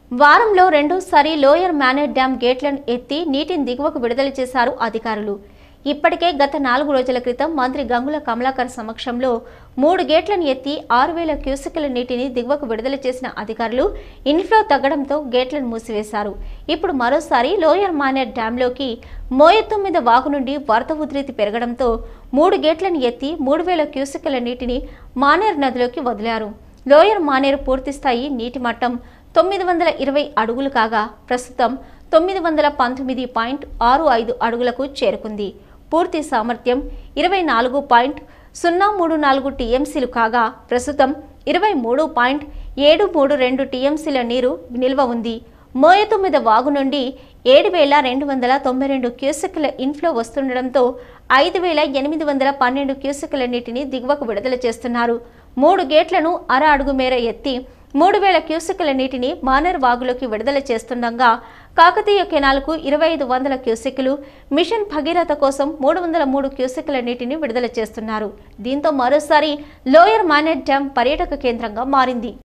వారంలో రెండోసారి lower మేనేర్ dam గేట్లను ఎత్తి నీటిని దిగువకు విడుదల చేశారు అధికారులు ఇప్పటికే గత నాలుగు రోజుల క్రితం మంత్రి గంగుల కమలాకర్ సమక్షంలో మూడు గేట్లను ఎత్తి ఆరు వేల క్యూసెక్కుల నీటిని దిగువకు విడుదల చేసిన అధికారులు ఇన్ఫ్లో తగ్గడంతో గేట్లను మూసివేశారు ఇప్పుడు మరోసారి లోయర్ మానేర్ డ్యాంలోకి మోయెత్తొమ్మిద వాగు నుండి వరద ఉధృతి పెరగడంతో మూడు గేట్లను ఎత్తి మూడు వేల క్యూసెక్కుల నీటిని మానేర్ నదిలోకి వదిలారు లోయర్ మానేరు పూర్తిస్థాయి నీటి మట్టం తొమ్మిది వందల ఇరవై అడుగులు కాగా ప్రస్తుతం తొమ్మిది వందల పంతొమ్మిది పాయింట్ ఆరు ఐదు అడుగులకు చేరుకుంది పూర్తి సామర్థ్యం ఇరవై నాలుగు పాయింట్ సున్నా మూడు నాలుగు టీఎంసీలు కాగా ప్రస్తుతం ఇరవై మూడు పాయింట్ ఏడు మూడు రెండు టీఎంసీల నీరు నిల్వ ఉంది మోయతొమ్మిద వాగు నుండి ఏడు వేల రెండు వందల తొంభై రెండు క్యూసెక్కుల ఇన్ఫ్లో వస్తుండడంతో ఐదు వేల ఎనిమిది వందల పన్నెండు క్యూసెక్కుల నీటిని దిగువకు విడుదల చేస్తున్నారు మూడు గేట్లను అర అడుగు మేర ఎత్తి మూడు వేల క్యూసెక్కుల నీటిని మానర్ వాగులోకి విడుదల చేస్తుండగా కాకతీయ కెనాల్కు ఇరవై ఐదు వందల క్యూసెక్కులు మిషన్ భగీరథ కోసం మూడు వందల మూడు క్యూసెక్కుల నీటిని విడుదల చేస్తున్నారు దీంతో మరోసారి లోయర్ మానెట్ డ్యాం పర్యాటక కేంద్రంగా మారింది